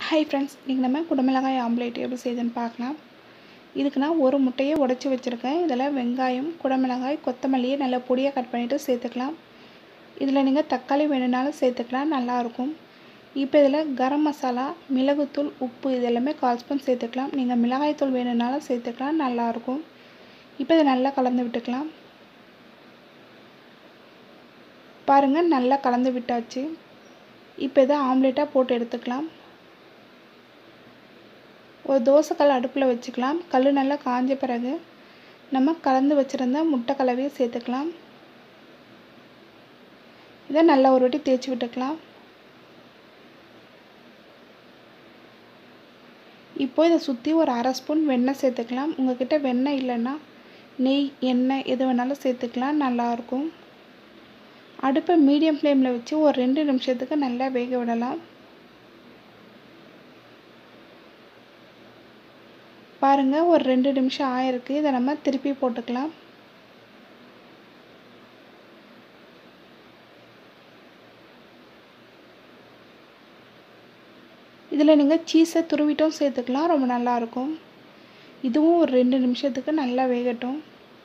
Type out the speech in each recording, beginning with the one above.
hi friends இன்றைக்கி நம்ம குடமிளகாய் omelette எப்படி செய்யுதுன்னு பார்க்கலாம் இதுக்கு நான் ஒரு முட்டையை உடச்சி வச்சுருக்கேன் இதில் வெங்காயம் குடமிளகாய் கொத்தமல்லியை நல்லா பொடியாக கட் பண்ணிவிட்டு சேர்த்துக்கலாம் இதில் நீங்கள் தக்காளி வேணும்னாலும் சேர்த்துக்கலாம் நல்லாயிருக்கும் இப்போ இதில் கரம் மசாலா மிளகுத்தூள் உப்பு இது எல்லாமே கால் ஸ்பூன் சேர்த்துக்கலாம் நீங்கள் மிளகாய்த்தூள் வேணும்னாலும் சேர்த்துக்கலாம் நல்லாயிருக்கும் இப்போ இதை நல்லா கலந்து விட்டுக்கலாம் பாருங்கள் நல்லா கலந்து விட்டாச்சு இப்போ இதை ஆம்லேட்டாக போட்டு எடுத்துக்கலாம் ஒரு தோசைக்கல் அடுப்பில் வச்சுக்கலாம் கல் நல்லா காஞ்ச பிறகு நம்ம கலந்து வச்சுருந்த முட்டை கலவையை சேர்த்துக்கலாம் இதை நல்லா ஒரு வாட்டி தேய்ச்சி விட்டுக்கலாம் இப்போ இதை சுற்றி ஒரு அரை ஸ்பூன் வெண்ணெய் சேர்த்துக்கலாம் உங்கள்கிட்ட வெண்ணெய் இல்லைன்னா நெய் எண்ணெய் எது வேணாலும் சேர்த்துக்கலாம் நல்லாயிருக்கும் அடுப்பை மீடியம் ஃப்ளேமில் வச்சு ஒரு ரெண்டு நிமிஷத்துக்கு நல்லா வேக விடலாம் பாருங்கள் ஒரு ரெண்டு நிமிஷம் ஆயிருக்கு இதை நம்ம திருப்பி போட்டுக்கலாம் இதில் நீங்கள் சீஸை துருவிட்டும் சேர்த்துக்கலாம் ரொம்ப நல்லாயிருக்கும் இதுவும் ஒரு ரெண்டு நிமிஷத்துக்கு நல்லா வேகட்டும்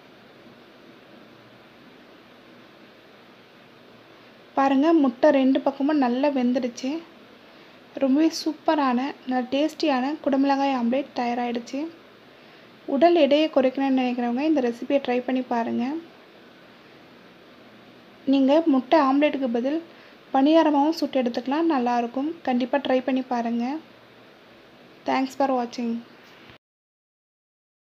பாருங்கள் முட்டை ரெண்டு பக்கமும் நல்லா வெந்துடுச்சு ரொம்பவே சூப்பரான நல்ல டேஸ்டியான குடமிளகாய் ஆம்லேட் தயாராகிடுச்சு உடல் எடையை குறைக்கணும்னு நினைக்கிறவங்க இந்த ரெசிபியை ட்ரை பண்ணி பாருங்கள் நீங்கள் முட்டை ஆம்லேட்டுக்கு பதில் பணியாரமாகவும் சுட்டு எடுத்துக்கலாம் நல்லாயிருக்கும் கண்டிப்பாக ட்ரை பண்ணி பாருங்கள் தேங்க்ஸ் ஃபார் வாட்சிங்